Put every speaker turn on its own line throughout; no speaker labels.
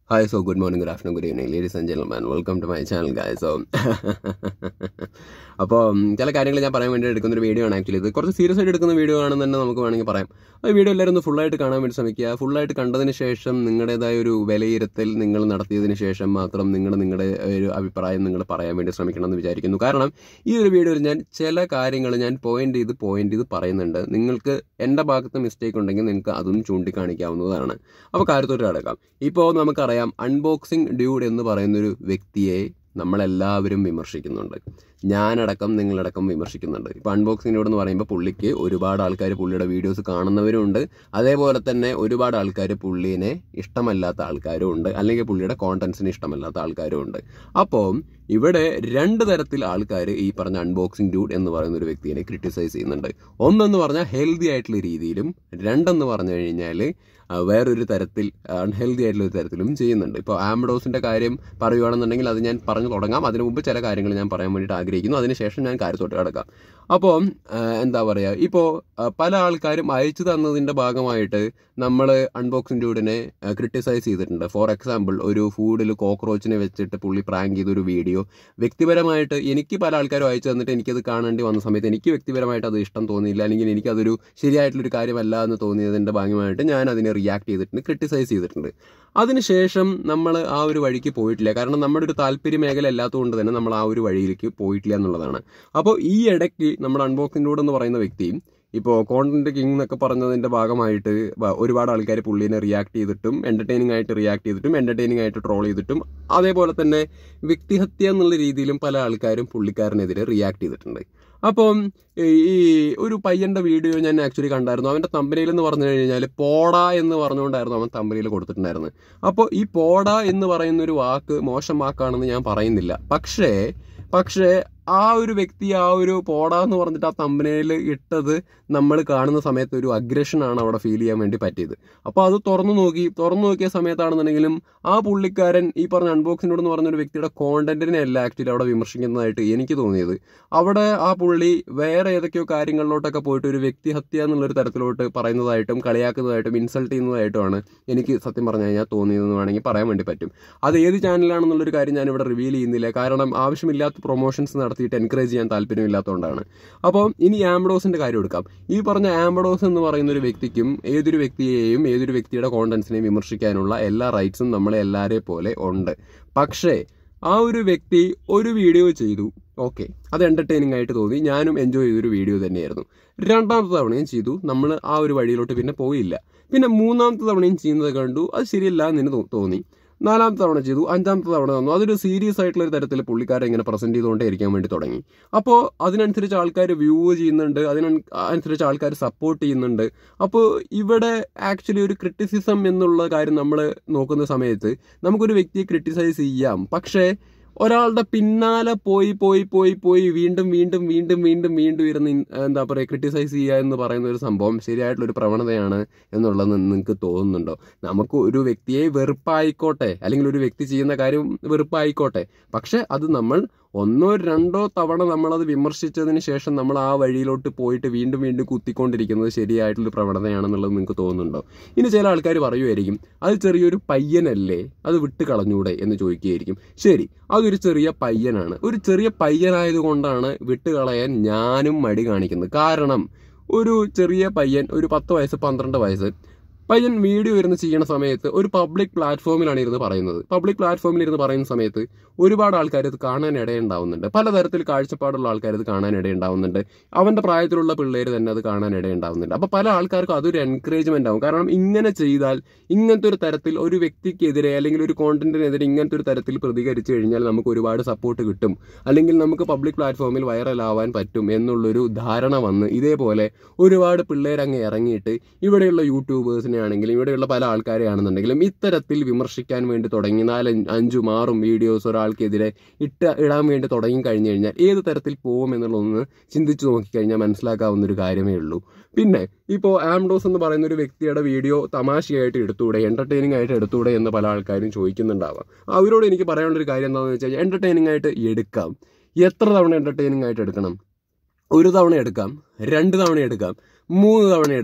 Hi, so good morning, good afternoon, good evening, ladies and gentlemen. Welcome to my channel, guys. So, അപ്പോൾ ചില കാര്യങ്ങൾ ഞാൻ പറയാൻ വേണ്ടി എടുക്കുന്ന ഒരു വീഡിയോ ആണ് ആക്ച്വലി ഇത് കുറച്ച് സീരിയസ് ആയിട്ട് എടുക്കുന്ന വീഡിയോ ആണെന്ന് തന്നെ നമുക്ക് വേണമെങ്കിൽ പറയാം ആ വീഡിയോ എല്ലാവരും ഒന്ന് ഫുള്ളായിട്ട് കാണാൻ വേണ്ടി ശ്രമിക്കുക ഫുള്ളായിട്ട് കണ്ടതിന് ശേഷം നിങ്ങളുടേതായ ഒരു വിലയിരുത്തൽ നിങ്ങൾ നടത്തിയതിന് ശേഷം മാത്രം നിങ്ങൾ നിങ്ങളുടെ ഒരു അഭിപ്രായം നിങ്ങൾ പറയാൻ വേണ്ടി ശ്രമിക്കണം എന്ന് വിചാരിക്കുന്നു കാരണം ഈ ഒരു വീഡിയോയിൽ ഞാൻ ചില കാര്യങ്ങൾ ഞാൻ പോയിന്റ് ചെയ്ത് പോയിന്റ് ചെയ്ത് പറയുന്നുണ്ട് നിങ്ങൾക്ക് എൻ്റെ ഭാഗത്ത് മിസ്റ്റേക്ക് ഉണ്ടെങ്കിൽ നിങ്ങൾക്ക് അതും ചൂണ്ടിക്കാണിക്കാവുന്നതാണ് അപ്പോൾ കാര്യത്തോട്ട് കിടക്കാം ഇപ്പോൾ നമുക്കറിയാം അൺബോക്സിംഗ് ഡ്യൂഡ് എന്ന് പറയുന്നൊരു വ്യക്തിയെ നമ്മളെല്ലാവരും വിമർശിക്കുന്നുണ്ട് ഞാനടക്കം നിങ്ങളടക്കം വിമർശിക്കുന്നുണ്ട് ഇപ്പോൾ അൺബോക്സിങ്ങിനോട് എന്ന് പറയുമ്പോൾ പുള്ളിക്ക് ഒരുപാട് ആൾക്കാർ പുള്ളിയുടെ വീഡിയോസ് കാണുന്നവരുണ്ട് അതേപോലെ തന്നെ ഒരുപാട് ആൾക്കാർ പുള്ളിനെ ഇഷ്ടമല്ലാത്ത ആൾക്കാരും ഉണ്ട് അല്ലെങ്കിൽ പുള്ളിയുടെ കോണ്ടന്റ്സിന് ഇഷ്ടമല്ലാത്ത ആൾക്കാരും ഉണ്ട് അപ്പോൾ ഇവിടെ രണ്ട് തരത്തിൽ ആൾക്കാർ ഈ പറഞ്ഞ അൺബോക്സിംഗ് ഡ്യൂഡ് എന്ന് പറയുന്ന ഒരു വ്യക്തിയെ ക്രിട്ടിസൈസ് ചെയ്യുന്നുണ്ട് ഒന്നെന്ന് പറഞ്ഞാൽ ഹെൽത്തി ആയിട്ടുള്ള രീതിയിലും രണ്ടെന്ന് പറഞ്ഞു കഴിഞ്ഞാൽ വേറൊരു തരത്തിൽ അൺഹെൽത്തി ആയിട്ടുള്ള ഒരു തരത്തിലും ചെയ്യുന്നുണ്ട് ഇപ്പോൾ ആംബഡോസിന്റെ കാര്യം പറയുകയാണെന്നുണ്ടെങ്കിൽ അത് ഞാൻ പറഞ്ഞു തുടങ്ങാം അതിനു മുമ്പ് ചില കാര്യങ്ങൾ ഞാൻ പറയാൻ വേണ്ടിയിട്ട് ആഗ്രഹിക്കുന്നു അതിനുശേഷം ഞാൻ കാര്യത്തോട്ട് കിടക്കാം അപ്പോൾ എന്താ പറയുക ഇപ്പോൾ പല ആൾക്കാരും അയച്ചു തന്നതിൻ്റെ ഭാഗമായിട്ട് നമ്മൾ അൺബോക്സിംഗ് ഡ്യൂഡിനെ ക്രിട്ടിസൈസ് ചെയ്തിട്ടുണ്ട് ഫോർ എക്സാമ്പിൾ ഒരു ഫുഡിൽ കോക്രോച്ചിനെ വെച്ചിട്ട് പുള്ളി പ്രാങ്ക് ചെയ്തൊരു വീഡിയോ വ്യക്തിപരമായിട്ട് എനിക്ക് പല ആൾക്കാരും അയച്ചു തന്നിട്ട് എനിക്കത് കാണേണ്ടി വന്ന സമയത്ത് എനിക്ക് വ്യക്തിപരമായിട്ട് അത് ഇഷ്ടം തോന്നിയില്ല അല്ലെങ്കിൽ എനിക്കതൊരു ശരിയായിട്ടുള്ളൊരു കാര്യമല്ല എന്ന് തോന്നിയതിൻ്റെ ഭാഗമായിട്ട് ഞാൻ അതിനെ റിയാക്ട് ചെയ്തിട്ടുണ്ട് ക്രിട്ടിസൈസ് ചെയ്തിട്ടുണ്ട് അതിനുശേഷം നമ്മൾ ആ ഒരു വഴിക്ക് പോയിട്ടില്ല കാരണം നമ്മുടെ ഒരു താല്പര്യ മേഖല അല്ലാത്തതുകൊണ്ട് തന്നെ നമ്മൾ ആ ഒരു വഴിയിലേക്ക് പോയിട്ടില്ല എന്നുള്ളതാണ് അപ്പോൾ ഈ ഇടയ്ക്ക് നമ്മുടെ അൺബോക്സിംഗ് എന്ന് പറയുന്ന വ്യക്തിയും ഇപ്പോൾ കോണ്ടന്റ് കിങ് എന്നൊക്കെ പറഞ്ഞതിന്റെ ഭാഗമായിട്ട് ഒരുപാട് ആൾക്കാർ പുള്ളീനെ റിയാക്ട് ചെയ്തിട്ടും എന്റർടൈനിങ് ആയിട്ട് റിയാക്ട് ചെയ്തിട്ടും എന്റർടൈനിങ് ആയിട്ട് ട്രോൾ ചെയ്തിട്ടും അതേപോലെ തന്നെ വ്യക്തിഹത്യ എന്നുള്ള രീതിയിലും പല ആൾക്കാരും പുള്ളിക്കാരനെതിരെ റിയാക്ട് ചെയ്തിട്ടുണ്ട് അപ്പം ഈ ഒരു പയ്യന്റെ വീഡിയോ ഞാൻ ആക്ച്വലി കണ്ടായിരുന്നു അവന്റെ തമ്പനിയിൽ എന്ന് പറഞ്ഞു കഴിഞ്ഞാൽ പോട എന്ന് പറഞ്ഞുകൊണ്ടായിരുന്നു അവൻ തമ്പനിയിൽ കൊടുത്തിട്ടുണ്ടായിരുന്നത് അപ്പോൾ ഈ പോട എന്ന് പറയുന്ന ഒരു വാക്ക് മോശം വാക്കാണെന്ന് ഞാൻ പറയുന്നില്ല പക്ഷേ പക്ഷേ ആ ഒരു വ്യക്തി ആ ഒരു പോടാ എന്ന് പറഞ്ഞിട്ട് ആ തമ്പനയിൽ ഇട്ടത് നമ്മൾ കാണുന്ന സമയത്ത് ഒരു അഗ്രഷനാണ് അവിടെ ഫീൽ ചെയ്യാൻ വേണ്ടി പറ്റിയത് അപ്പോൾ അത് തുറന്നു നോക്കി തുറന്നു നോക്കിയ സമയത്താണെന്നുണ്ടെങ്കിലും ആ പുള്ളിക്കാരൻ ഈ പറഞ്ഞ അൺബോക്സിനോട് എന്ന് പറഞ്ഞ ഒരു വ്യക്തിയുടെ കോണ്ടന്റിനെ അല്ല ആക്ച്വലി അവിടെ വിമർശിക്കുന്നതായിട്ട് എനിക്ക് തോന്നിയത് അവിടെ ആ പുള്ളി വേറെ ഏതൊക്കെയോ കാര്യങ്ങളിലോട്ടൊക്കെ പോയിട്ട് ഒരു വ്യക്തിഹത്യ എന്നുള്ളൊരു തരത്തിലോട്ട് പറയുന്നതായിട്ടും കളിയാക്കുന്നതായിട്ടും ഇൻസൾട്ട് ചെയ്യുന്നതായിട്ടുമാണ് എനിക്ക് സത്യം പറഞ്ഞു കഴിഞ്ഞാൽ തോന്നിയതെന്ന് വേണമെങ്കിൽ പറയാൻ വേണ്ടി പറ്റും അത് ഏത് ചാനലാണെന്നുള്ളൊരു കാര്യം ഞാൻ ഇവിടെ റിവീൽ ചെയ്യുന്നില്ല കാരണം ആവശ്യമില്ലാത്ത പ്രൊമോഷൻസ് നടത്തിയിട്ട് എൻകറേജ് ചെയ്യാൻ താല്പര്യമില്ലാത്തതുകൊണ്ടാണ് അപ്പോൾ ഇനി ആംബഡോസിന്റെ കാര്യം എടുക്കാം ഈ പറഞ്ഞ ആംബഡോസ് എന്ന് പറയുന്ന ഒരു വ്യക്തിക്കും ഏതൊരു വ്യക്തിയെയും ഏതൊരു വ്യക്തിയുടെ കോണ്ടന്റ്സിനെയും വിമർശിക്കാനുള്ള എല്ലാ റൈറ്റ്സും നമ്മളെ എല്ലാരെ പോലെ ഉണ്ട് പക്ഷേ ആ ഒരു വ്യക്തി ഒരു വീഡിയോ ചെയ്തു ഓക്കെ അത് എന്റർടൈനിങ് ആയിട്ട് തോന്നി ഞാനും എൻജോയ് ചെയ്തൊരു വീഡിയോ തന്നെയായിരുന്നു രണ്ടാമത്തെ തവണയും ചെയ്തു നമ്മൾ ആ ഒരു വഴിയിലോട്ട് പിന്നെ പോയില്ല പിന്നെ മൂന്നാമത്തെ തവണയും ചെയ്യുന്നത് കണ്ടു അത് ശരിയല്ല എന്ന് തോന്നി നാലാമത്തെ തവണ ചെയ്തു അഞ്ചാമത്തെ തവണ തന്നു അതൊരു സീരിയസ് ആയിട്ടുള്ള ഒരു തരത്തിൽ പുള്ളിക്കാരെ ഇങ്ങനെ പ്രസന്റ് ചെയ്തുകൊണ്ടേ ഇരിക്കാൻ വേണ്ടി തുടങ്ങി അപ്പോൾ അതിനനുസരിച്ച് ആൾക്കാർ വ്യൂ ചെയ്യുന്നുണ്ട് അതിനനുസരിച്ച് ആൾക്കാർ സപ്പോർട്ട് ചെയ്യുന്നുണ്ട് അപ്പോൾ ഇവിടെ ആക്ച്വലി ഒരു ക്രിറ്റിസിസം എന്നുള്ള കാര്യം നമ്മൾ നോക്കുന്ന സമയത്ത് നമുക്കൊരു വ്യക്തിയെ ക്രിട്ടിസൈസ് ചെയ്യാം പക്ഷേ ഒരാളുടെ പിന്നാലെ പോയി പോയി പോയി പോയി വീണ്ടും വീണ്ടും വീണ്ടും വീണ്ടും വീണ്ടും ഇരുന്ന് എന്താ പറയുക ക്രിട്ടിസൈസ് ചെയ്യുക എന്ന് പറയുന്ന ഒരു സംഭവം ശരിയായിട്ടുള്ള ഒരു പ്രവണതയാണ് എന്നുള്ളത് നിങ്ങൾക്ക് തോന്നുന്നുണ്ടോ നമുക്ക് ഒരു വ്യക്തിയെ വെറുപ്പായിക്കോട്ടെ അല്ലെങ്കിൽ ഒരു വ്യക്തി ചെയ്യുന്ന കാര്യം വെറുപ്പായിക്കോട്ടെ പക്ഷെ അത് നമ്മൾ ഒന്നോ രണ്ടോ തവണ നമ്മളത് വിമർശിച്ചതിന് ശേഷം നമ്മൾ ആ വഴിയിലോട്ട് പോയിട്ട് വീണ്ടും വീണ്ടും കുത്തിക്കൊണ്ടിരിക്കുന്നത് ശരിയായിട്ടുള്ള പ്രവണതയാണെന്നുള്ളത് നിങ്ങൾക്ക് തോന്നുന്നുണ്ടോ ഇനി ചില ആൾക്കാർ പറയുമായിരിക്കും അത് ചെറിയൊരു പയ്യനല്ലേ അത് വിട്ട് കളഞ്ഞൂടെ എന്ന് ചോദിക്കുകയായിരിക്കും ശരി അതൊരു ചെറിയ പയ്യനാണ് ഒരു ചെറിയ പയ്യനായതുകൊണ്ടാണ് വിട്ടുകളയാൻ ഞാനും മടി കാണിക്കുന്നത് കാരണം ഒരു ചെറിയ പയ്യൻ ഒരു പത്ത് വയസ്സ് പന്ത്രണ്ട് വയസ്സ് പയ്യൻ വീഡിയോ ഇരുന്ന് ചെയ്യുന്ന സമയത്ത് ഒരു പബ്ലിക് പ്ലാറ്റ്ഫോമിലാണ് ഇരുന്ന് പറയുന്നത് പബ്ലിക് പ്ലാറ്റ്ഫോമിൽ ഇരുന്ന് പറയുന്ന സമയത്ത് ഒരുപാട് ആൾക്കാർ ഇത് കാണാൻ ഇടയുണ്ടാവുന്നുണ്ട് പലതരത്തിൽ കാഴ്ചപ്പാടുള്ള ആൾക്കാർ ഇത് കാണാൻ ഇടയുണ്ടാവുന്നുണ്ട് അവന്റെ പ്രായത്തിലുള്ള പിള്ളേർ തന്നെ അത് കാണാൻ ഇടയുണ്ടാവുന്നുണ്ട് അപ്പൊ പല ആൾക്കാർക്കും അതൊരു എൻകറേജ്മെന്റ് ആവും കാരണം ഇങ്ങനെ ചെയ്താൽ ഇങ്ങനത്തെ ഒരു തരത്തിൽ ഒരു വ്യക്തിക്കെതിരെ അല്ലെങ്കിൽ ഒരു കോണ്ടന്റിനെതിരെ ഇങ്ങനത്തെ ഒരു തരത്തിൽ പ്രതികരിച്ചു കഴിഞ്ഞാൽ നമുക്ക് ഒരുപാട് സപ്പോർട്ട് കിട്ടും അല്ലെങ്കിൽ നമുക്ക് പബ്ലിക് പ്ലാറ്റ്ഫോമിൽ വൈറലാവാൻ പറ്റും എന്നുള്ളൊരു ധാരണ വന്ന് ഇതേപോലെ ഒരുപാട് പിള്ളേരങ്ങ് ഇറങ്ങിയിട്ട് ഇവിടെയുള്ള യൂട്യൂബേഴ്സിനെ ആണെങ്കിലും ഇവിടെയുള്ള പല ആൾക്കാരെ ആണെന്നുണ്ടെങ്കിലും ഇത്തരത്തിൽ വിമർശിക്കാൻ വേണ്ടി തുടങ്ങി നാല് അഞ്ചും ആറും വീഡിയോസ് ഒരാൾക്കെതിരെ ഇട്ട് ഇടാൻ വേണ്ടി തുടങ്ങി കഴിഞ്ഞു കഴിഞ്ഞാൽ ഏത് തരത്തിൽ പോകും എന്നുള്ളതൊന്ന് ചിന്തിച്ചു നോക്കിക്കഴിഞ്ഞാൽ മനസ്സിലാക്കാവുന്ന ഒരു കാര്യമേ ഉള്ളൂ പിന്നെ ഇപ്പോൾ ആംഡോസ് എന്ന് പറയുന്ന ഒരു വ്യക്തിയുടെ വീഡിയോ തമാശയായിട്ട് എടുത്തൂടെ എന്റർടൈനിങ് ആയിട്ട് എടുത്തൂടെ എന്ന് പല ആൾക്കാരും ചോദിക്കുന്നുണ്ടാവാം അവരോട് എനിക്ക് പറയാനുള്ള ഒരു കാര്യം എന്താണെന്ന് വെച്ച് കഴിഞ്ഞാൽ എന്റർടൈനിങ് ആയിട്ട് എടുക്കാം എത്ര തവണ എന്റർടൈനിങ് ആയിട്ട് എടുക്കണം ഒരു തവണ എടുക്കാം രണ്ട് തവണ എടുക്കാം മൂന്ന് തവണ എടുക്കാം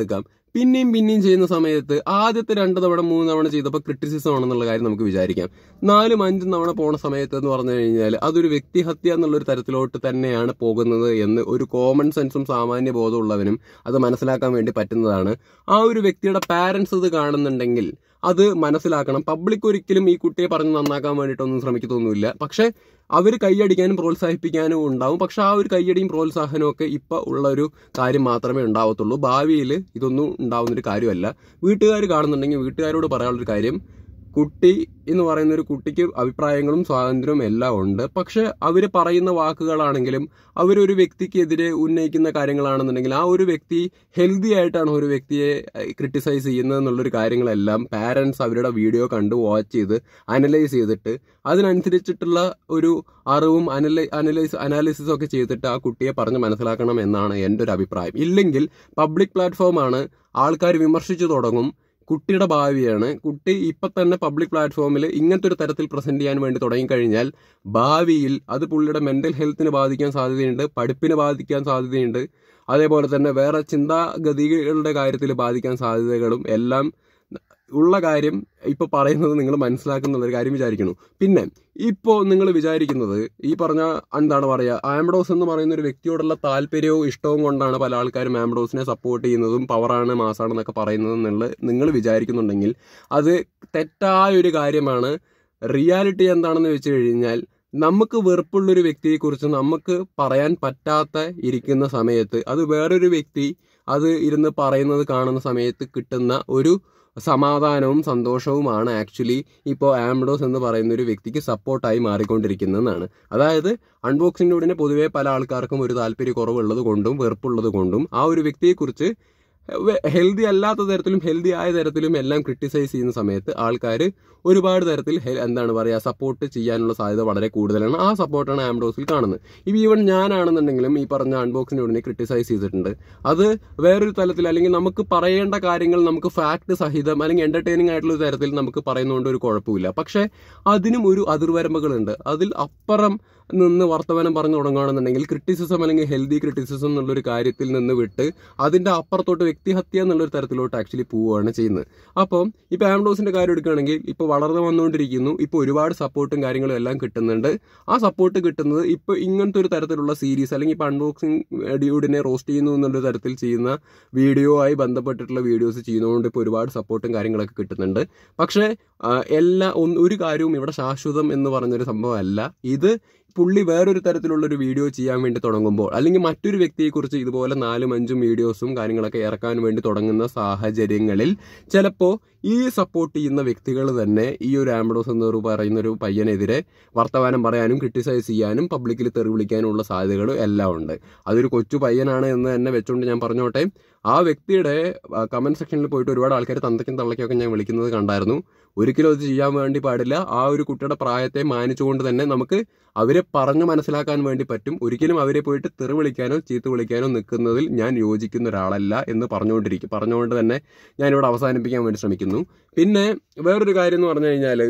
പിന്നെയും പിന്നെയും ചെയ്യുന്ന സമയത്ത് ആദ്യത്തെ രണ്ട് തവണ മൂന്ന് തവണ ചെയ്തപ്പോൾ ക്രിറ്റിസിസം ആണെന്നുള്ള കാര്യം നമുക്ക് വിചാരിക്കാം നാലും അഞ്ചും തവണ പോണ സമയത്ത് എന്ന് പറഞ്ഞു കഴിഞ്ഞാൽ അതൊരു വ്യക്തിഹത്യ എന്നുള്ളൊരു തരത്തിലോട്ട് തന്നെയാണ് പോകുന്നത് എന്ന് ഒരു കോമൺ സെൻസും സാമാന്യ ബോധമുള്ളവനും അത് മനസ്സിലാക്കാൻ വേണ്ടി പറ്റുന്നതാണ് ആ ഒരു വ്യക്തിയുടെ പാരൻസ് ഇത് കാണുന്നുണ്ടെങ്കിൽ അത് മനസ്സിലാക്കണം പബ്ലിക് ഒരിക്കലും ഈ കുട്ടിയെ പറഞ്ഞ് നന്നാക്കാൻ വേണ്ടിയിട്ടൊന്നും ശ്രമിക്കത്തൊന്നുമില്ല പക്ഷെ അവർ കൈയടിക്കാനും പ്രോത്സാഹിപ്പിക്കാനും ഉണ്ടാവും പക്ഷെ ആ ഒരു കൈയടിയും പ്രോത്സാഹനവും ഒക്കെ ഇപ്പൊ ഉള്ള ഒരു കാര്യം മാത്രമേ ഉണ്ടാവത്തുള്ളൂ ഭാവിയിൽ ഇതൊന്നും ഉണ്ടാവുന്നൊരു കാര്യമല്ല വീട്ടുകാർ കാണുന്നുണ്ടെങ്കിൽ വീട്ടുകാരോട് പറയാനുള്ളൊരു കാര്യം കുട്ടി എന്ന് പറയുന്ന ഒരു കുട്ടിക്ക് അഭിപ്രായങ്ങളും സ്വാതന്ത്ര്യവും എല്ലാം ഉണ്ട് പക്ഷെ അവർ പറയുന്ന വാക്കുകളാണെങ്കിലും അവരൊരു വ്യക്തിക്കെതിരെ ഉന്നയിക്കുന്ന കാര്യങ്ങളാണെന്നുണ്ടെങ്കിൽ ആ ഒരു വ്യക്തി ഹെൽത്തി ആയിട്ടാണ് ഒരു വ്യക്തിയെ ക്രിട്ടിസൈസ് ചെയ്യുന്നത് എന്നുള്ളൊരു കാര്യങ്ങളെല്ലാം പാരൻസ് അവരുടെ വീഡിയോ കണ്ട് വാച്ച് ചെയ്ത് അനലൈസ് ചെയ്തിട്ട് അതിനനുസരിച്ചിട്ടുള്ള ഒരു അറിവും അനലൈ അനലൈസ് അനാലിസിസും ഒക്കെ ചെയ്തിട്ട് ആ കുട്ടിയെ പറഞ്ഞ് മനസ്സിലാക്കണം എന്നാണ് എൻ്റെ ഒരു അഭിപ്രായം ഇല്ലെങ്കിൽ പബ്ലിക് പ്ലാറ്റ്ഫോമാണ് ആൾക്കാർ വിമർശിച്ചു തുടങ്ങും കുട്ടിയുടെ ഭാവിയാണ് കുട്ടി ഇപ്പം തന്നെ പബ്ലിക് പ്ലാറ്റ്ഫോമിൽ ഇങ്ങനത്തെ ഒരു തരത്തിൽ പ്രസന്റ് ചെയ്യാൻ വേണ്ടി തുടങ്ങിക്കഴിഞ്ഞാൽ ഭാവിയിൽ അത് പുള്ളിയുടെ മെന്റൽ ഹെൽത്തിനെ ബാധിക്കാൻ സാധ്യതയുണ്ട് പഠിപ്പിനെ ബാധിക്കാൻ സാധ്യതയുണ്ട് അതേപോലെ തന്നെ വേറെ ചിന്താഗതികളുടെ കാര്യത്തിൽ ബാധിക്കാൻ സാധ്യതകളും എല്ലാം ഉള്ള കാര്യം ഇപ്പൊ പറയുന്നത് നിങ്ങൾ മനസ്സിലാക്കുന്ന ഒരു കാര്യം വിചാരിക്കുന്നു പിന്നെ ഇപ്പോൾ നിങ്ങൾ വിചാരിക്കുന്നത് ഈ പറഞ്ഞ എന്താണ് പറയുക ആംബഡോസ് എന്ന് പറയുന്ന ഒരു വ്യക്തിയോടുള്ള താല്പര്യവും ഇഷ്ടവും കൊണ്ടാണ് പല ആൾക്കാരും ആംബഡോസിനെ സപ്പോർട്ട് ചെയ്യുന്നതും പവറാണ് മാസാണെന്നൊക്കെ പറയുന്നത് എന്നുള്ളത് നിങ്ങൾ വിചാരിക്കുന്നുണ്ടെങ്കിൽ അത് തെറ്റായ ഒരു കാര്യമാണ് റിയാലിറ്റി എന്താണെന്ന് വെച്ച് കഴിഞ്ഞാൽ നമുക്ക് വെറുപ്പുള്ളൊരു വ്യക്തിയെക്കുറിച്ച് നമുക്ക് പറയാൻ പറ്റാത്ത ഇരിക്കുന്ന സമയത്ത് അത് വേറൊരു വ്യക്തി അത് ഇരുന്ന് പറയുന്നത് കാണുന്ന സമയത്ത് കിട്ടുന്ന ഒരു സമാധാനവും സന്തോഷവുമാണ് ആക്ച്വലി ഇപ്പോൾ ആംബഡോസ് എന്ന് പറയുന്ന ഒരു വ്യക്തിക്ക് സപ്പോർട്ടായി മാറിക്കൊണ്ടിരിക്കുന്നതെന്നാണ് അതായത് അൺബോക്സിങ്ങിനോടിനെ പൊതുവേ പല ആൾക്കാർക്കും ഒരു താല്പര്യ കുറവുള്ളത് കൊണ്ടും വെറുപ്പുള്ളത് കൊണ്ടും ആ ഒരു വ്യക്തിയെക്കുറിച്ച് ഹെൽത്തി അല്ലാത്ത തരത്തിലും ഹെൽത്തി ആയ തരത്തിലും എല്ലാം ക്രിട്ടിസൈസ് ചെയ്യുന്ന സമയത്ത് ആൾക്കാർ ഒരുപാട് തരത്തിൽ ഹെ- എന്താണ് പറയുക സപ്പോർട്ട് ചെയ്യാനുള്ള സാധ്യത വളരെ കൂടുതലാണ് ആ സപ്പോർട്ടാണ് ആംഡോസിൽ കാണുന്നത് ഇപ്പം ഈവൻ ഞാനാണെന്നുണ്ടെങ്കിലും ഈ പറഞ്ഞ അൺബോക്സിൻ്റെ ഉടനെ ക്രിട്ടിസൈസ് ചെയ്തിട്ടുണ്ട് അത് വേറൊരു തലത്തിൽ അല്ലെങ്കിൽ നമുക്ക് പറയേണ്ട കാര്യങ്ങൾ നമുക്ക് ഫാക്ട് സഹിതം അല്ലെങ്കിൽ എന്റർടൈനിങ് ആയിട്ടുള്ള ഒരു തരത്തിൽ നമുക്ക് പറയുന്നതുകൊണ്ട് ഒരു കുഴപ്പമില്ല പക്ഷേ അതിനും ഒരു അതിർവരമ്പുകളുണ്ട് അതിൽ അപ്പുറം നിന്ന് വർത്തമാനം പറഞ്ഞു തുടങ്ങുകയാണെന്നുണ്ടെങ്കിൽ ക്രിറ്റിസിസം അല്ലെങ്കിൽ ഹെൽത്തി ക്രിറ്റിസിസം എന്നുള്ളൊരു കാര്യത്തിൽ നിന്ന് വിട്ട് അതിന്റെ അപ്പുറത്തോട്ട് വ്യക്തിഹത്യ എന്നുള്ളൊരു തരത്തിലോട്ട് ആക്ച്വലി പോവുകയാണ് ചെയ്യുന്നത് അപ്പം ഇപ്പൊ ആംഡോസിന്റെ കാര്യം എടുക്കുകയാണെങ്കിൽ ഇപ്പൊ വളർന്നു വന്നുകൊണ്ടിരിക്കുന്നു ഇപ്പൊ ഒരുപാട് സപ്പോർട്ടും കാര്യങ്ങളും എല്ലാം കിട്ടുന്നുണ്ട് ആ സപ്പോർട്ട് കിട്ടുന്നത് ഇപ്പൊ ഇങ്ങനത്തെ ഒരു തരത്തിലുള്ള സീരീസ് അല്ലെങ്കിൽ ഇപ്പൊ അൺബോക്സിംഗ് ഡ്യൂഡിനെ റോസ്റ്റ് ചെയ്യുന്നു എന്നുള്ള തരത്തിൽ ചെയ്യുന്ന വീഡിയോ ആയി ബന്ധപ്പെട്ടിട്ടുള്ള വീഡിയോസ് ചെയ്യുന്നതുകൊണ്ട് ഇപ്പോൾ ഒരുപാട് സപ്പോർട്ടും കാര്യങ്ങളൊക്കെ കിട്ടുന്നുണ്ട് പക്ഷേ ആ, എല്ലാ ഒന്ന് ഒരു കാര്യവും ഇവിടെ ശാശ്വതം എന്ന് പറഞ്ഞൊരു സംഭവമല്ല ഇത് പുള്ളി വേറൊരു തരത്തിലുള്ള ഒരു വീഡിയോ ചെയ്യാൻ വേണ്ടി തുടങ്ങുമ്പോൾ അല്ലെങ്കിൽ മറ്റൊരു വ്യക്തിയെക്കുറിച്ച് ഇതുപോലെ നാലും അഞ്ചും വീഡിയോസും കാര്യങ്ങളൊക്കെ ഇറക്കാൻ വേണ്ടി തുടങ്ങുന്ന സാഹചര്യങ്ങളിൽ ചിലപ്പോൾ ഈ സപ്പോർട്ട് ചെയ്യുന്ന വ്യക്തികൾ തന്നെ ഈ ഒരു ആംബഡോസ് എന്ന് പറയുന്ന ഒരു പയ്യനെതിരെ വർത്തമാനം പറയാനും ക്രിട്ടിസൈസ് ചെയ്യാനും പബ്ലിക്കിൽ തെറി വിളിക്കാനുള്ള സാധ്യതകൾ എല്ലാം ഉണ്ട് അതൊരു കൊച്ചു പയ്യനാണ് എന്ന് തന്നെ വെച്ചുകൊണ്ട് ഞാൻ പറഞ്ഞോട്ടെ ആ വ്യക്തിയുടെ കമന്റ് സെക്ഷനിൽ പോയിട്ട് ഒരുപാട് ആൾക്കാർ തന്തയ്ക്കും തള്ളയ്ക്കൊക്കെ ഞാൻ വിളിക്കുന്നത് കണ്ടായിരുന്നു ഒരിക്കലും അത് ചെയ്യാൻ വേണ്ടി പാടില്ല ആ ഒരു കുട്ടിയുടെ പ്രായത്തെ മാനിച്ചുകൊണ്ട് തന്നെ നമുക്ക് അവരെ പറഞ്ഞു മനസ്സിലാക്കാൻ വേണ്ടി പറ്റും ഒരിക്കലും അവരെ പോയിട്ട് തെറി വിളിക്കാനോ ചീത്ത വിളിക്കാനോ നിൽക്കുന്നതിൽ ഞാൻ യോജിക്കുന്ന ഒരാളല്ല എന്ന് പറഞ്ഞുകൊണ്ടിരിക്കും പറഞ്ഞുകൊണ്ട് തന്നെ ഞാനിവിടെ അവസാനിപ്പിക്കാൻ വേണ്ടി ശ്രമിക്കുന്നു പിന്നെ വേറൊരു കാര്യം എന്ന് പറഞ്ഞു കഴിഞ്ഞാൽ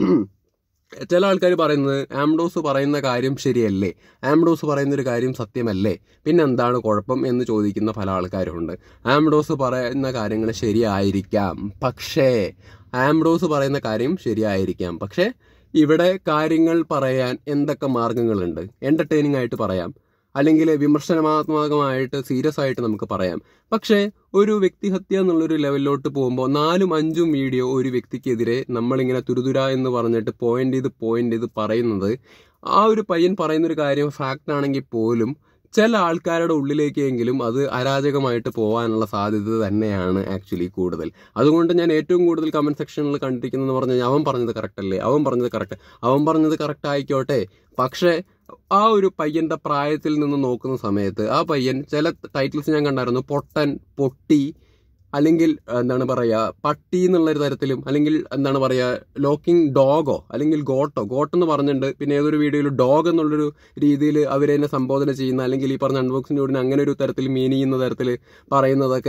ചില ആൾക്കാർ പറയുന്നത് ആംഡോസ് പറയുന്ന കാര്യം ശരിയല്ലേ ആംഡോസ് പറയുന്ന ഒരു കാര്യം സത്യമല്ലേ പിന്നെ എന്താണ് കുഴപ്പം എന്ന് ചോദിക്കുന്ന പല ആൾക്കാരുണ്ട് ആംഡോസ് പറയുന്ന കാര്യങ്ങൾ ശരിയായിരിക്കാം പക്ഷേ ആംഡോസ് പറയുന്ന കാര്യം ശരിയായിരിക്കാം പക്ഷേ ഇവിടെ കാര്യങ്ങൾ പറയാൻ എന്തൊക്കെ മാർഗങ്ങളുണ്ട് എന്റർടൈനിങ് ആയിട്ട് പറയാം അല്ലെങ്കിൽ വിമർശനാത്മകമായിട്ട് സീരിയസ് ആയിട്ട് നമുക്ക് പറയാം പക്ഷേ ഒരു വ്യക്തിഹത്യ എന്നുള്ളൊരു ലെവലിലോട്ട് പോകുമ്പോൾ നാലും അഞ്ചും വീഡിയോ ഒരു വ്യക്തിക്കെതിരെ നമ്മളിങ്ങനെ തുരുതുര എന്ന് പറഞ്ഞിട്ട് പോയിന്റ് ചെയ്ത് പോയിന്റ് ചെയ്ത് പറയുന്നത് ആ ഒരു പയ്യൻ പറയുന്ന ഒരു കാര്യം ഫാക്റ്റ് ആണെങ്കിൽ പോലും ചില ആൾക്കാരുടെ ഉള്ളിലേക്കെങ്കിലും അത് അരാജകമായിട്ട് പോകാനുള്ള സാധ്യത തന്നെയാണ് ആക്ച്വലി കൂടുതൽ അതുകൊണ്ട് ഞാൻ ഏറ്റവും കൂടുതൽ കമന്റ് സെക്ഷനിൽ കണ്ടിരിക്കുന്നതെന്ന് പറഞ്ഞു കഴിഞ്ഞാൽ അവൻ പറഞ്ഞത് കറക്റ്റ് അല്ലേ അവൻ പറഞ്ഞത് കറക്റ്റ് അവൻ പറഞ്ഞത് കറക്റ്റ് ആയിക്കോട്ടെ പക്ഷേ ആ ഒരു പയ്യന്റെ പ്രായത്തിൽ നിന്ന് നോക്കുന്ന സമയത്ത് ആ പയ്യൻ ചില ടൈറ്റിൽസ് ഞാൻ കണ്ടായിരുന്നു പൊട്ടൻ പൊട്ടി അല്ലെങ്കിൽ എന്താണ് പറയുക പട്ടി എന്നുള്ളൊരു തരത്തിലും അല്ലെങ്കിൽ എന്താണ് പറയുക ലോക്കിംഗ് ഡോഗോ അല്ലെങ്കിൽ ഗോട്ടോ ഗോട്ട് എന്ന് പറഞ്ഞിട്ടുണ്ട് പിന്നെ ഏതൊരു വീഡിയോയിൽ ഡോഗ് എന്നുള്ളൊരു രീതിയിൽ അവരെന്നെ സംബോധന ചെയ്യുന്ന അല്ലെങ്കിൽ ഈ പറഞ്ഞ അൺബോക്സിംഗ് അങ്ങനെ ഒരു തരത്തിൽ മീൻ ചെയ്യുന്ന തരത്തിൽ പറയുന്നതൊക്കെ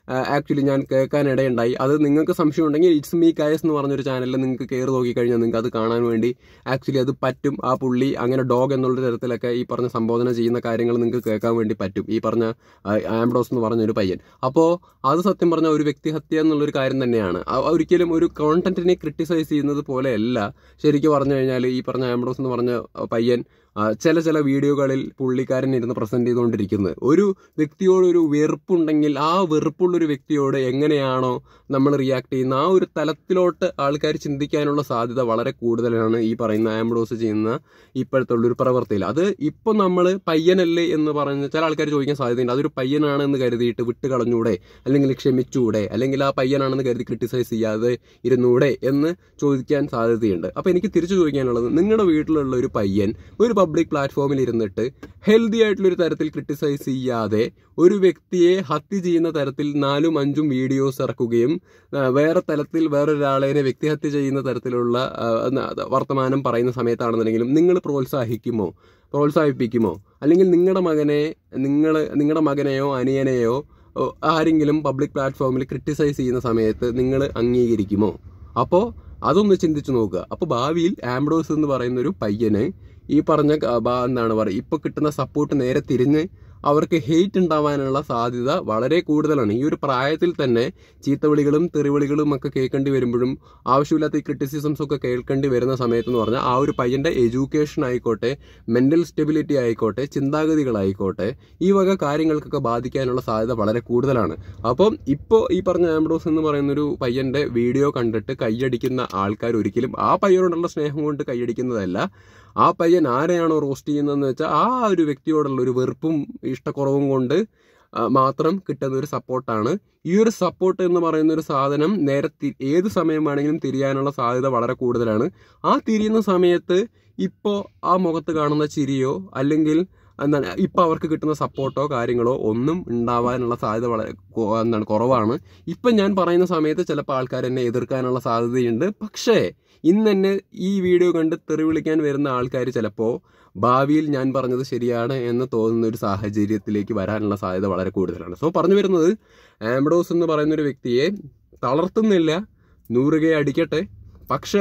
ആക്ച്വലി ഞാൻ കേൾക്കാനിടയുണ്ടായി അത് നിങ്ങൾക്ക് സംശയം ഉണ്ടെങ്കിൽ ഇറ്റ്സ് മീ കയസ് എന്ന് പറഞ്ഞൊരു ചാനലിൽ നിങ്ങൾക്ക് കയറി നോക്കിക്കഴിഞ്ഞാൽ നിങ്ങൾക്ക് അത് കാണാൻ വേണ്ടി ആക്ച്വലി അത് പറ്റും ആ പുള്ളി അങ്ങനെ ഡോഗ് എന്നുള്ള തരത്തിലൊക്കെ ഈ പറഞ്ഞ സംബോധന ചെയ്യുന്ന കാര്യങ്ങൾ നിങ്ങൾക്ക് കേൾക്കാൻ വേണ്ടി പറ്റും ഈ പറഞ്ഞ ആംബ്രോസ് എന്ന് പറഞ്ഞ ഒരു പയ്യൻ അപ്പോൾ അത് സത്യം പറഞ്ഞ ഒരു വ്യക്തിഹത്യ എന്നുള്ളൊരു കാര്യം തന്നെയാണ് ആ- ഒരിക്കലും ഒരു കോണ്ടന്റിനെ ക്രിട്ടിസൈസ് ചെയ്യുന്നത് പോലെയല്ല ശരിക്കും പറഞ്ഞു കഴിഞ്ഞാൽ ഈ പറഞ്ഞ ആംബ്രോസ് എന്ന് പറഞ്ഞ പയ്യൻ ആ, ചില ചില വീഡിയോകളിൽ പുള്ളിക്കാരൻ ഇരുന്ന് പ്രസന്റ് ചെയ്തുകൊണ്ടിരിക്കുന്നത് ഒരു വ്യക്തിയോട് ഒരു വെറുപ്പുണ്ടെങ്കിൽ ആ വെറുപ്പുള്ള ഒരു വ്യക്തിയോട് എങ്ങനെയാണോ നമ്മൾ റിയാക്ട് ചെയ്യുന്ന ആ ഒരു തലത്തിലോട്ട് ആൾക്കാർ ചിന്തിക്കാനുള്ള സാധ്യത വളരെ കൂടുതലാണ് ഈ പറയുന്ന ആംബ്രോസ് ചെയ്യുന്ന ഇപ്പോഴത്തെ ഉള്ളൊരു പ്രവൃത്തിയിൽ അത് ഇപ്പൊ നമ്മൾ പയ്യനല്ലേ എന്ന് പറഞ്ഞ് ചില ആൾക്കാർ ചോദിക്കാൻ സാധ്യതയുണ്ട് അതൊരു പയ്യനാണെന്ന് കരുതിയിട്ട് വിട്ട് കളഞ്ഞൂടെ അല്ലെങ്കിൽ ക്ഷമിച്ചൂടെ അല്ലെങ്കിൽ ആ പയ്യനാണെന്ന് കരുതി ക്രിട്ടിസൈസ് ചെയ്യാതെ ഇരുന്നൂടെ എന്ന് ചോദിക്കാൻ സാധ്യതയുണ്ട് അപ്പൊ എനിക്ക് തിരിച്ചു ചോദിക്കാനുള്ളത് നിങ്ങളുടെ വീട്ടിലുള്ള ഒരു പയ്യൻ ഒരു പബ്ലിക് പ്ലാറ്റ്ഫോമിൽ ഇരുന്നിട്ട് ഹെൽത്തി ആയിട്ടുള്ള ഒരു തരത്തിൽ ക്രിട്ടിസൈസ് ചെയ്യാതെ ഒരു വ്യക്തിയെ ഹത്യ ചെയ്യുന്ന തരത്തിൽ നാലും അഞ്ചും വീഡിയോസ് ഇറക്കുകയും ആ, വേറെ തലത്തിൽ വേറൊരാളെ വ്യക്തിഹത്യ ചെയ്യുന്ന തരത്തിലുള്ള ആ, ന- വർത്തമാനം പറയുന്ന സമയത്താണെന്നുണ്ടെങ്കിലും നിങ്ങൾ പ്രോത്സാഹിക്കുമോ പ്രോത്സാഹിപ്പിക്കുമോ അല്ലെങ്കിൽ നിങ്ങളുടെ മകനെ നിങ്ങൾ നിങ്ങളുടെ മകനെയോ അനിയനെയോ ഓ, ആരെങ്കിലും പബ്ലിക് പ്ലാറ്റ്ഫോമിൽ ക്രിട്ടിസൈസ് ചെയ്യുന്ന സമയത്ത് നിങ്ങൾ അംഗീകരിക്കുമോ അപ്പോൾ അതൊന്ന് ചിന്തിച്ചു നോക്കുക അപ്പോൾ ഭാവിയിൽ ആംബ്രോസ് എന്ന് പറയുന്ന ഒരു പയ്യന് ഈ പറഞ്ഞ ക- ബാ- എന്താണ് പറയുക ഇപ്പോൾ കിട്ടുന്ന സപ്പോർട്ട് നേരെ തിരിഞ്ഞ് അവർക്ക് ഹെയ്റ്റ് ഉണ്ടാവാനുള്ള സാധ്യത വളരെ കൂടുതലാണ് ഈ ഒരു പ്രായത്തിൽ തന്നെ ചീത്തവിളികളും തെറിവിളികളും ഒക്കെ കേൾക്കേണ്ടി വരുമ്പോഴും ആവശ്യമില്ലാത്ത ഈ ക്രിറ്റിസിസംസ് ഒക്കെ കേൾക്കേണ്ടി വരുന്ന സമയത്ത് എന്ന് പറഞ്ഞാൽ ആ ഒരു പയ്യന്റെ എഡ്യൂക്കേഷൻ ആയിക്കോട്ടെ മെന്റൽ സ്റ്റെബിലിറ്റി ആയിക്കോട്ടെ ചിന്താഗതികളായിക്കോട്ടെ ഈ വക കാര്യങ്ങൾക്കൊക്കെ ബാധിക്കാനുള്ള സാധ്യത വളരെ കൂടുതലാണ് അപ്പം ഇപ്പോൾ ഈ പറഞ്ഞ ആംബ്രോസ് എന്ന് പറയുന്ന ഒരു പയ്യന്റെ വീഡിയോ കണ്ടിട്ട് കൈയടിക്കുന്ന ആൾക്കാർ ഒരിക്കലും ആ പയ്യനോടുള്ള സ്നേഹം കൊണ്ട് കൈയടിക്കുന്നതല്ല ആ പയ്യൻ ആരെയാണോ റോസ്റ്റ് ചെയ്യുന്നതെന്ന് വെച്ചാൽ ആ ഒരു വ്യക്തിയോടുള്ള ഒരു വെറുപ്പും ഇഷ്ടക്കുറവും കൊണ്ട് ആ, മാത്രം കിട്ടുന്ന ഒരു സപ്പോർട്ടാണ് ഈ ഒരു സപ്പോർട്ട് എന്ന് പറയുന്ന ഒരു സാധനം നേരെ തി- ഏത് സമയം വേണമെങ്കിലും തിരിയാനുള്ള സാധ്യത വളരെ കൂടുതലാണ് ആ തിരിയുന്ന സമയത്ത് ഇപ്പോൾ ആ മുഖത്ത് കാണുന്ന ചിരിയോ അല്ലെങ്കിൽ എന്താണ് ഇപ്പം അവർക്ക് കിട്ടുന്ന സപ്പോർട്ടോ കാര്യങ്ങളോ ഒന്നും ഉണ്ടാവാനുള്ള സാധ്യത വളരെ കൊ- എന്താണ് കുറവാണ് ഇപ്പം ഞാൻ പറയുന്ന സമയത്ത് ചിലപ്പോൾ ആൾക്കാർ എന്നെ എതിർക്കാനുള്ള സാധ്യതയുണ്ട് പക്ഷേ ഇന്ന് എന്നെ ഈ വീഡിയോ കണ്ട് തെറി വിളിക്കാൻ വരുന്ന ആൾക്കാർ ചിലപ്പോൾ ഭാവിയിൽ ഞാൻ പറഞ്ഞത് ശരിയാണ് എന്ന് തോന്നുന്ന ഒരു സാഹചര്യത്തിലേക്ക് വരാനുള്ള സാധ്യത വളരെ കൂടുതലാണ് സോ പറഞ്ഞു വരുന്നത് ആംബ്രോസ് എന്ന് പറയുന്ന ഒരു വ്യക്തിയെ തളർത്തുന്നില്ല നൂറുകയെ അടിക്കട്ടെ പക്ഷേ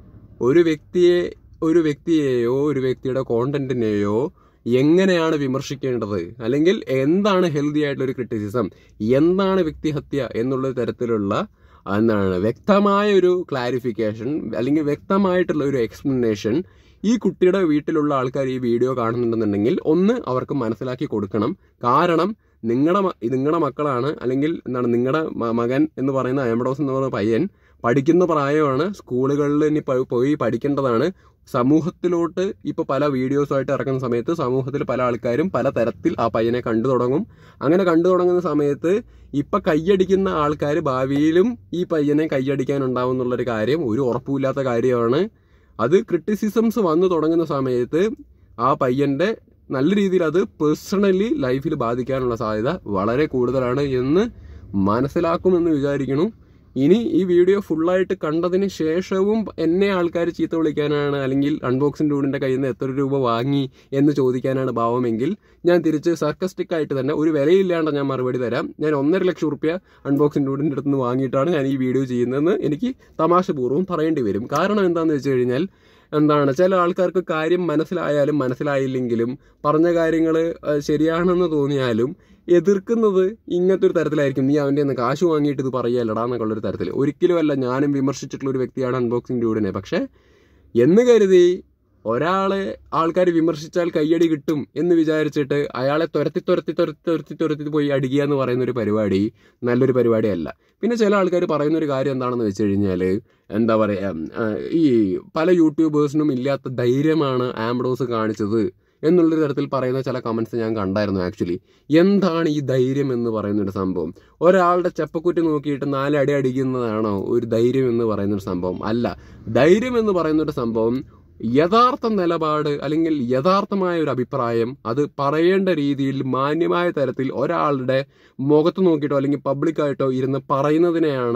ഒരു വ്യക്തിയെ ഒരു വ്യക്തിയെയോ ഒരു വ്യക്തിയുടെ കോണ്ടന്റിനെയോ എങ്ങനെയാണ് വിമർശിക്കേണ്ടത് അല്ലെങ്കിൽ എന്താണ് ഹെൽത്തി ആയിട്ടുള്ള ഒരു ക്രിറ്റിസിസം എന്താണ് വ്യക്തിഹത്യ എന്നുള്ള തരത്തിലുള്ള എന്താണ് വ്യക്തമായ ഒരു ക്ലാരിഫിക്കേഷൻ അല്ലെങ്കിൽ വ്യക്തമായിട്ടുള്ള ഒരു എക്സ്പ്ലനേഷൻ ഈ കുട്ടിയുടെ വീട്ടിലുള്ള ആൾക്കാർ ഈ വീഡിയോ കാണുന്നുണ്ടെന്നുണ്ടെങ്കിൽ ഒന്ന് അവർക്ക് മനസ്സിലാക്കി കൊടുക്കണം കാരണം നിങ്ങളുടെ നിങ്ങളുടെ മക്കളാണ് അല്ലെങ്കിൽ എന്താണ് നിങ്ങളുടെ മകൻ എന്ന് പറയുന്ന അയംഡോസ് എന്ന് പറയുന്ന പയ്യൻ പഠിക്കുന്ന പ്രായമാണ് സ്കൂളുകളിൽ ഇനി പോ- പോയി പഠിക്കേണ്ടതാണ് സമൂഹത്തിലോട്ട് ഇപ്പോൾ പല വീഡിയോസുമായിട്ട് ഇറങ്ങുന്ന സമയത്ത് സമൂഹത്തിൽ പല ആൾക്കാരും പല തരത്തിൽ ആ പയ്യനെ കണ്ടു തുടങ്ങും അങ്ങനെ കണ്ടു തുടങ്ങുന്ന സമയത്ത് ഇപ്പൊ കൈയടിക്കുന്ന ആൾക്കാർ ഭാവിയിലും ഈ പയ്യനെ കൈയടിക്കാൻ ഉണ്ടാവും എന്നുള്ളൊരു കാര്യം ഒരു ഉറപ്പുമില്ലാത്ത കാര്യമാണ് അത് ക്രിറ്റിസിസംസ് വന്നു തുടങ്ങുന്ന സമയത്ത് ആ പയ്യന്റെ നല്ല രീതിയിൽ അത് പേഴ്സണലി ലൈഫിൽ ബാധിക്കാനുള്ള സാധ്യത വളരെ കൂടുതലാണ് എന്ന് മനസ്സിലാക്കുമെന്ന് വിചാരിക്കുന്നു ഇനി ഈ വീഡിയോ ഫുള്ളായിട്ട് കണ്ടതിന് ശേഷവും എന്നെ ആൾക്കാർ ചീത്ത വിളിക്കാനാണ് അല്ലെങ്കിൽ അൺബോക്സിംഗ് ഡൂഡിന്റെ കയ്യിൽ നിന്ന് എത്ര രൂപ വാങ്ങി എന്ന് ചോദിക്കാനാണ് ഭാവമെങ്കിൽ ഞാൻ തിരിച്ച് സർക്കസ്റ്റിക് ആയിട്ട് തന്നെ ഒരു വിലയില്ലാണ്ട് ഞാൻ മറുപടി തരാം ഞാൻ ഒന്നര ലക്ഷം റുപ്യ അൺബോക്സിംഗ് ഡൂഡിന്റെ അടുത്ത് നിന്ന് വാങ്ങിയിട്ടാണ് ഞാൻ ഈ വീഡിയോ ചെയ്യുന്നതെന്ന് എനിക്ക് തമാശപൂർവ്വം പറയേണ്ടി വരും കാരണം എന്താണെന്ന് വെച്ച് കഴിഞ്ഞാൽ എന്താണ് ചില ആൾക്കാർക്ക് കാര്യം മനസ്സിലായാലും മനസ്സിലായില്ലെങ്കിലും പറഞ്ഞ കാര്യങ്ങൾ ശരിയാണെന്ന് തോന്നിയാലും എതിർക്കുന്നത് ഇങ്ങനത്തെ ഒരു തരത്തിലായിരിക്കും നീ അവൻ്റെ നിന്ന് കാശ് വാങ്ങിയിട്ട് ഇത് പറയുകയല്ലടാ എന്നൊക്കെ ഉള്ളൊരു തരത്തിൽ ഒരിക്കലുമല്ല ഞാനും വിമർശിച്ചിട്ടുള്ള ഒരു വ്യക്തിയാണ് അൺബോക്സിംഗ് ഡ്യൂഡിനെ പക്ഷേ എന്ന് കരുതി ഒരാളെ ആൾക്കാർ വിമർശിച്ചാൽ കയ്യടി കിട്ടും എന്ന് വിചാരിച്ചിട്ട് അയാളെ തുരത്തി തുരത്തി തുരത്തി തുരത്തി തുരത്തി പോയി അടിക്കുക എന്ന് പറയുന്ന ഒരു പരിപാടി നല്ലൊരു പരിപാടിയല്ല പിന്നെ ചില ആൾക്കാർ പറയുന്ന ഒരു കാര്യം എന്താണെന്ന് വെച്ച് കഴിഞ്ഞാൽ എന്താ പറയുക ഈ പല യൂട്യൂബേഴ്സിനും ഇല്ലാത്ത ധൈര്യമാണ് ആംബ്രോസ് കാണിച്ചത് എന്നുള്ളൊരു തരത്തിൽ പറയുന്ന ചില കമൻസ് ഞാൻ കണ്ടായിരുന്നു ആക്ച്വലി എന്താണ് ഈ ധൈര്യം എന്ന് പറയുന്ന ഒരു സംഭവം ഒരാളുടെ ചെപ്പക്കുറ്റി നോക്കിയിട്ട് നാലടി അടിക്കുന്നതാണോ ഒരു ധൈര്യം എന്ന് പറയുന്ന ഒരു സംഭവം അല്ല ധൈര്യം എന്ന് പറയുന്ന ഒരു സംഭവം യഥാർത്ഥ നിലപാട് അല്ലെങ്കിൽ യഥാർത്ഥമായ ഒരു അഭിപ്രായം അത് പറയേണ്ട രീതിയിൽ മാന്യമായ തരത്തിൽ ഒരാളുടെ മുഖത്ത് നോക്കിയിട്ടോ അല്ലെങ്കിൽ പബ്ലിക്കായിട്ടോ ഇരുന്ന് പറയുന്നതിനെയാണ്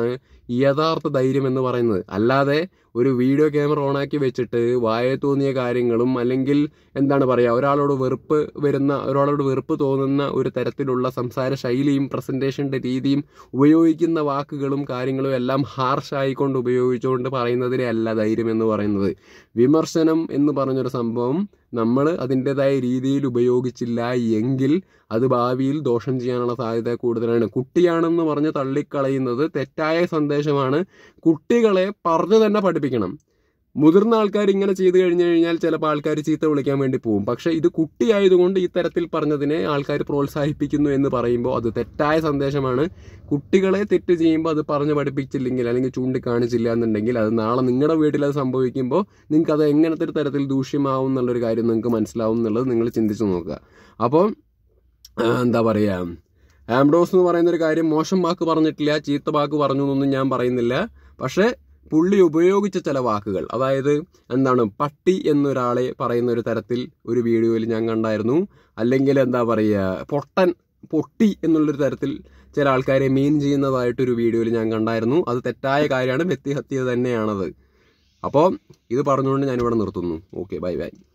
യഥാർത്ഥ ധൈര്യം എന്ന് പറയുന്നത് അല്ലാതെ ഒരു വീഡിയോ ക്യാമറ ഓണാക്കി വെച്ചിട്ട് വായ തോന്നിയ കാര്യങ്ങളും അല്ലെങ്കിൽ എന്താണ് പറയുക ഒരാളോട് വെറുപ്പ് വരുന്ന ഒരാളോട് വെറുപ്പ് തോന്നുന്ന ഒരു തരത്തിലുള്ള സംസാര ശൈലിയും പ്രസൻറ്റേഷൻ്റെ രീതിയും ഉപയോഗിക്കുന്ന വാക്കുകളും കാര്യങ്ങളും എല്ലാം ഹാർഷായിക്കൊണ്ട് ഉപയോഗിച്ചുകൊണ്ട് പറയുന്നതിനെ അല്ല ധൈര്യം എന്ന് പറയുന്നത് വിമർശനം എന്ന് പറഞ്ഞൊരു സംഭവം നമ്മൾ അതിൻ്റെതായ രീതിയിൽ ഉപയോഗിച്ചില്ല എങ്കിൽ അത് ഭാവിയിൽ ദോഷം ചെയ്യാനുള്ള സാധ്യത കൂടുതലാണ് കുട്ടിയാണെന്ന് പറഞ്ഞ് തള്ളിക്കളയുന്നത് തെറ്റായ സന്ദേശമാണ് കുട്ടികളെ പറഞ്ഞു തന്നെ പഠിപ്പിക്കണം മുതിർന്ന ആൾക്കാർ ഇങ്ങനെ ചെയ്തു കഴിഞ്ഞു കഴിഞ്ഞാൽ ചിലപ്പോൾ ആൾക്കാർ ചീത്ത വിളിക്കാൻ വേണ്ടി പോകും പക്ഷെ ഇത് കുട്ടിയായതുകൊണ്ട് ഈ തരത്തിൽ പറഞ്ഞതിനെ ആൾക്കാർ പ്രോത്സാഹിപ്പിക്കുന്നു എന്ന് പറയുമ്പോൾ അത് തെറ്റായ സന്ദേശമാണ് കുട്ടികളെ തെറ്റ് ചെയ്യുമ്പോൾ അത് പറഞ്ഞു പഠിപ്പിച്ചില്ലെങ്കിൽ അല്ലെങ്കിൽ ചൂണ്ടിക്കാണിച്ചില്ല എന്നുണ്ടെങ്കിൽ അത് നാളെ നിങ്ങളുടെ വീട്ടിൽ അത് സംഭവിക്കുമ്പോൾ നിങ്ങൾക്ക് അത് എങ്ങനത്തെ ഒരു തരത്തിൽ ദൂഷ്യമാവും എന്നുള്ളൊരു കാര്യം നിങ്ങൾക്ക് മനസ്സിലാവും എന്നുള്ളത് നിങ്ങൾ ചിന്തിച്ചു നോക്കുക അപ്പോൾ ആ, എന്താ പറയുക ആംബ്രോസ് എന്ന് പറയുന്ന ഒരു കാര്യം മോശം വാക്ക് പറഞ്ഞിട്ടില്ല ചീത്ത വാക്ക് പറഞ്ഞു എന്നൊന്നും ഞാൻ പറയുന്നില്ല പക്ഷേ പുള്ളി ഉപയോഗിച്ച ചില വാക്കുകൾ അതായത് എന്താണ് പട്ടി എന്നൊരാളെ പറയുന്ന ഒരു തരത്തിൽ ഒരു വീഡിയോയിൽ ഞാൻ കണ്ടായിരുന്നു അല്ലെങ്കിൽ എന്താ പറയുക പൊട്ടൻ പൊട്ടി എന്നുള്ളൊരു തരത്തിൽ ചില ആൾക്കാരെ മീൻ ചെയ്യുന്നതായിട്ടൊരു വീഡിയോയിൽ ഞാൻ കണ്ടായിരുന്നു അത് തെറ്റായ കാര്യമാണ് വ്യക്തിഹത്യ തന്നെയാണത് അപ്പോൾ ഇത് പറഞ്ഞുകൊണ്ട് ഞാനിവിടെ നിർത്തുന്നു ഓക്കെ ബൈ ബൈ